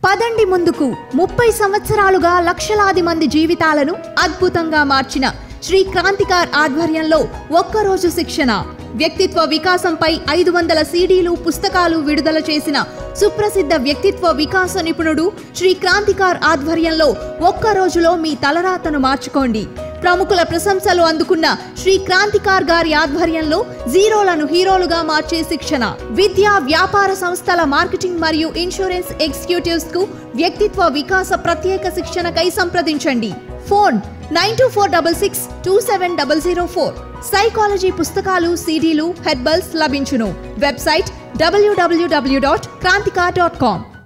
పదండి ముందుకు ముప్పై సంవత్సరాలుగా లక్షలాది మంది జీవితాలను అద్భుతంగా మార్చిన శ్రీ క్రాంతికార్ ఆధ్వర్యంలో ఒక్కరోజు శిక్షణ వ్యక్తిత్వ వికాసంపై ఐదు వందల సీడీలు పుస్తకాలు విడుదల చేసిన సుప్రసిద్ధ వ్యక్తిత్వ వికాస నిపుణుడు శ్రీ క్రాంతికార్ ఆధ్వర్యంలో ఒక్క రోజులో మీ తలరాతను మార్చుకోండి ప్రముఖుల ప్రశంసలు అందుకున్న శ్రీ క్రాంతికార్ గారి ఆధ్వర్యంలో జీరోలను హీరోలుగా మార్చే శిక్షణ విద్యా వ్యాపార సంస్థల మార్కెటింగ్ మరియు ఇన్సూరెన్స్ ఎగ్జిక్యూటివ్స్ కు వ్యక్తిత్వ వికాస ప్రత్యేక శిక్షణకై సంప్రదించండి phone nine two four double six two seven double zero four psychology పుస్తకాలు సీడీలు హెర్బల్స్ లభించును వెబ్సైట్ డబ్ల్యూడబ్ల్యూడబ్ల్యూ డాట్ క్రాంతికా డాట్ కామ్